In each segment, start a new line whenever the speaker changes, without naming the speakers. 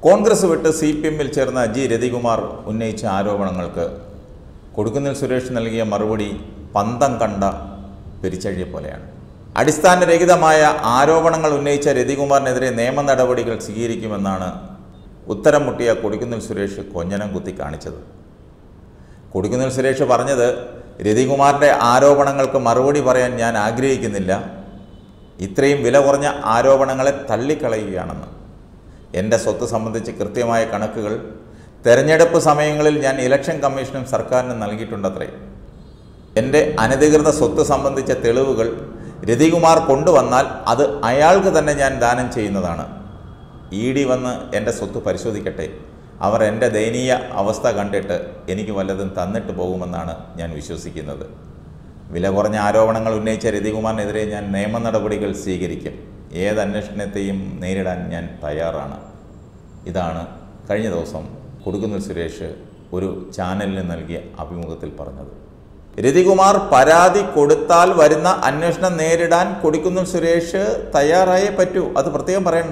കോൺഗ്രസ് വിട്ട് C P എമ്മിൽ ചേർന്ന ജി രതികുമാർ ഉന്നയിച്ച ആരോപണങ്ങൾക്ക് കൊടുക്കുന്നിൽ സുരേഷ് നൽകിയ മറുപടി പന്തം കണ്ട പെരിച്ചഴിയെ പോലെയാണ് അടിസ്ഥാനരഹിതമായ ആരോപണങ്ങൾ ഉന്നയിച്ച രതികുമാറിനെതിരെ നിയമ നടപടികൾ സ്വീകരിക്കുമെന്നാണ് ഉത്തരം മുട്ടിയ കൊടിക്കുന്നിൽ സുരേഷ് കൊഞ്ഞനം കുത്തി കാണിച്ചത് കൊടിക്കുന്നിൽ സുരേഷ് പറഞ്ഞത് രതികുമാറിൻ്റെ ആരോപണങ്ങൾക്ക് മറുപടി പറയാൻ ഞാൻ ആഗ്രഹിക്കുന്നില്ല ഇത്രയും വില കുറഞ്ഞ ആരോപണങ്ങളെ തള്ളിക്കളയുകയാണെന്ന് എൻ്റെ സ്വത്ത് സംബന്ധിച്ച് കൃത്യമായ കണക്കുകൾ തെരഞ്ഞെടുപ്പ് സമയങ്ങളിൽ ഞാൻ ഇലക്ഷൻ കമ്മീഷനും സർക്കാരിനും നൽകിയിട്ടുണ്ടത്രേ എൻ്റെ അനധികൃത സ്വത്ത് സംബന്ധിച്ച തെളിവുകൾ രതികുമാർ കൊണ്ടുവന്നാൽ അത് അയാൾക്ക് തന്നെ ഞാൻ ദാനം ചെയ്യുന്നതാണ് ഇ ഡി വന്ന് എൻ്റെ സ്വത്ത് പരിശോധിക്കട്ടെ അവർ എൻ്റെ ദയനീയ അവസ്ഥ കണ്ടിട്ട് എനിക്ക് വല്ലതും തന്നിട്ട് പോകുമെന്നാണ് ഞാൻ വിശ്വസിക്കുന്നത് വില കുറഞ്ഞ ആരോപണങ്ങൾ ഉന്നയിച്ച രതികുമാറിനെതിരെ ഞാൻ നിയമ നടപടികൾ സ്വീകരിക്കും ഏത് അന്വേഷണത്തെയും നേരിടാൻ ഞാൻ തയ്യാറാണ് ഇതാണ് കഴിഞ്ഞ ദിവസം കൊടുക്കുന്നിൽ സുരേഷ് ഒരു ചാനലിന് നൽകിയ അഭിമുഖത്തിൽ പറഞ്ഞത് രതികുമാർ പരാതി കൊടുത്താൽ വരുന്ന അന്വേഷണം നേരിടാൻ കൊടുക്കുന്നിൽ സുരേഷ് തയ്യാറായേ പറ്റൂ അത് പ്രത്യേകം പറയണ്ട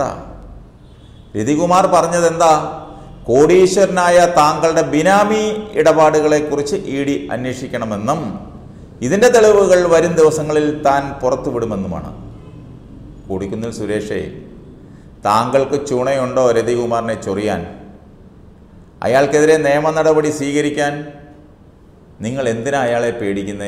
രതികുമാർ പറഞ്ഞത് എന്താ കോടീശ്വരനായ താങ്കളുടെ ബിനാമി ഇടപാടുകളെക്കുറിച്ച് ഇ ഡി അന്വേഷിക്കണമെന്നും ഇതിൻ്റെ തെളിവുകൾ വരും ദിവസങ്ങളിൽ താൻ പുറത്തുവിടുമെന്നുമാണ് കൂടിക്കുന്നിൽ സുരേഷേ താങ്കൾക്ക് ചുണയുണ്ടോ രതികുമാറിനെ ചൊറിയാൻ അയാൾക്കെതിരെ നിയമ നടപടി സ്വീകരിക്കാൻ നിങ്ങൾ എന്തിനാ അയാളെ പേടിക്കുന്നേ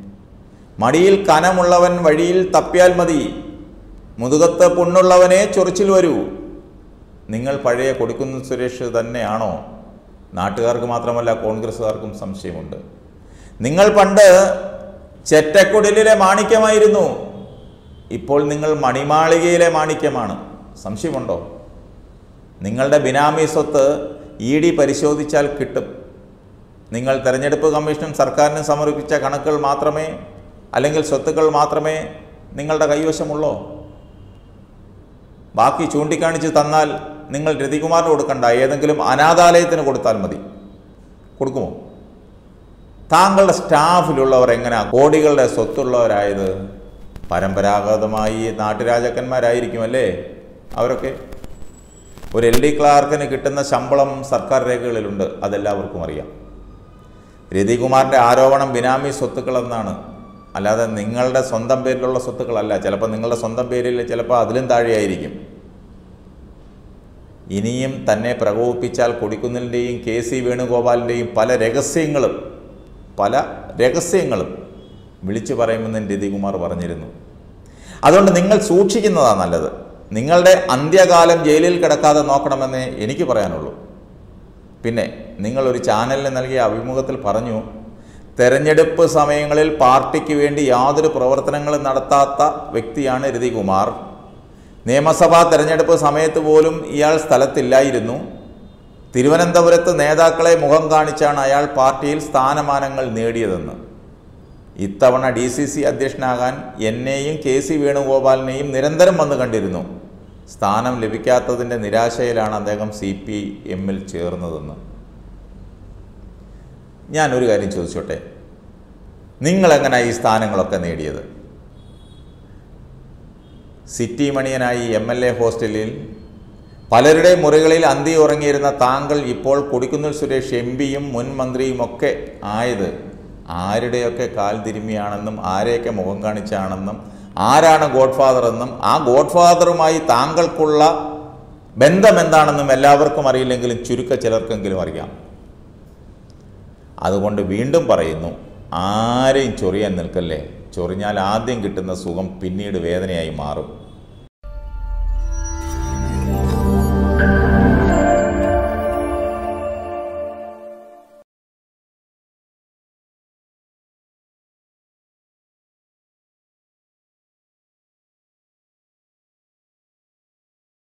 മടിയിൽ കനമുള്ളവൻ വഴിയിൽ തപ്പിയാൽ മതി മുതുകത്ത് പുണ്ണുള്ളവനെ ചൊറിച്ചിൽ വരൂ നിങ്ങൾ പഴയ കൊടുക്കുന്ന സുരേഷ് തന്നെയാണോ നാട്ടുകാർക്ക് മാത്രമല്ല കോൺഗ്രസ്സുകാർക്കും സംശയമുണ്ട് നിങ്ങൾ പണ്ട് ചെറ്റക്കുടലിലെ മാണിക്യമായിരുന്നു ഇപ്പോൾ നിങ്ങൾ മണിമാളികയിലെ മാണിക്യമാണ് സംശയമുണ്ടോ നിങ്ങളുടെ ബിനാമി സ്വത്ത് ഇ ഡി പരിശോധിച്ചാൽ കിട്ടും നിങ്ങൾ തെരഞ്ഞെടുപ്പ് കമ്മീഷനും സർക്കാരിനും സമർപ്പിച്ച കണക്കുകൾ മാത്രമേ അല്ലെങ്കിൽ സ്വത്തുക്കൾ മാത്രമേ നിങ്ങളുടെ കൈവശമുള്ളോ ബാക്കി ചൂണ്ടിക്കാണിച്ച് തന്നാൽ നിങ്ങൾ രതികുമാറിന് കൊടുക്കണ്ട ഏതെങ്കിലും അനാഥാലയത്തിന് കൊടുത്താൽ മതി കൊടുക്കുമോ താങ്കളുടെ സ്റ്റാഫിലുള്ളവർ എങ്ങനെയാ കോടികളുടെ സ്വത്തുള്ളവരായത് പരമ്പരാഗതമായി നാട്ടുരാജാക്കന്മാരായിരിക്കും അല്ലേ അവരൊക്കെ ഒരു എൽ ഡി ക്ലാർക്കിന് കിട്ടുന്ന ശമ്പളം സർക്കാർ രേഖകളിലുണ്ട് അതെല്ലാവർക്കും അറിയാം രതികുമാറിൻ്റെ ആരോപണം ബിനാമി സ്വത്തുക്കളെന്നാണ് അല്ലാതെ നിങ്ങളുടെ സ്വന്തം പേരിലുള്ള സ്വത്തുക്കളല്ല ചിലപ്പോൾ നിങ്ങളുടെ സ്വന്തം പേരിൽ ചിലപ്പോൾ അതിലും താഴെയായിരിക്കും ഇനിയും തന്നെ പ്രകോപിപ്പിച്ചാൽ കൊടിക്കുന്നിലിൻ്റെയും കെ സി വേണുഗോപാലിൻ്റെയും പല രഹസ്യങ്ങളും പല രഹസ്യങ്ങളും വിളിച്ചു പറയുമെന്ന് രതികുമാർ പറഞ്ഞിരുന്നു അതുകൊണ്ട് നിങ്ങൾ സൂക്ഷിക്കുന്നതാണ് നല്ലത് നിങ്ങളുടെ അന്ത്യകാലം ജയിലിൽ കിടക്കാതെ നോക്കണമെന്നേ എനിക്ക് പറയാനുള്ളൂ പിന്നെ നിങ്ങളൊരു ചാനലിന് നൽകിയ അഭിമുഖത്തിൽ പറഞ്ഞു തെരഞ്ഞെടുപ്പ് സമയങ്ങളിൽ പാർട്ടിക്ക് വേണ്ടി യാതൊരു പ്രവർത്തനങ്ങളും നടത്താത്ത വ്യക്തിയാണ് രതികുമാർ നിയമസഭാ തെരഞ്ഞെടുപ്പ് സമയത്ത് പോലും ഇയാൾ സ്ഥലത്തില്ലായിരുന്നു തിരുവനന്തപുരത്ത് നേതാക്കളെ മുഖം കാണിച്ചാണ് അയാൾ പാർട്ടിയിൽ സ്ഥാനമാനങ്ങൾ നേടിയതെന്ന് ഇത്തവണ ഡി സി സി അധ്യക്ഷനാകാൻ എന്നെയും കെ സി വേണുഗോപാലിനെയും നിരന്തരം വന്നു കണ്ടിരുന്നു സ്ഥാനം ലഭിക്കാത്തതിൻ്റെ നിരാശയിലാണ് അദ്ദേഹം സി പി എമ്മിൽ ചേർന്നതെന്ന് ഞാനൊരു കാര്യം ചോദിച്ചോട്ടെ നിങ്ങളെങ്ങനെ ഈ സ്ഥാനങ്ങളൊക്കെ നേടിയത് സിറ്റി മണിയനായി എം എൽ എ ഹോസ്റ്റലിൽ പലരുടെ മുറികളിൽ അന്തി ഉറങ്ങിയിരുന്ന താങ്കൾ ഇപ്പോൾ കൊടിക്കുന്നിൽ സുരേഷ് എം പിയും മുൻ മന്ത്രിയും ഒക്കെ ആയത് ആരുടെയൊക്കെ കാൽ തിരുമ്മിയാണെന്നും ആരെയൊക്കെ മുഖം കാണിച്ചാണെന്നും ആരാണ് ഗോഡ് ഫാദർ എന്നും ആ ഗോഡ് ഫാദറുമായി താങ്കൾക്കുള്ള ബന്ധം എന്താണെന്നും എല്ലാവർക്കും അറിയില്ലെങ്കിലും ചുരുക്ക ചിലർക്കെങ്കിലും അറിയാം അതുകൊണ്ട് വീണ്ടും പറയുന്നു ആരെയും ചൊറിയാൻ നിൽക്കല്ലേ ചൊറിഞ്ഞാൽ ആദ്യം കിട്ടുന്ന സുഖം പിന്നീട് വേദനയായി മാറും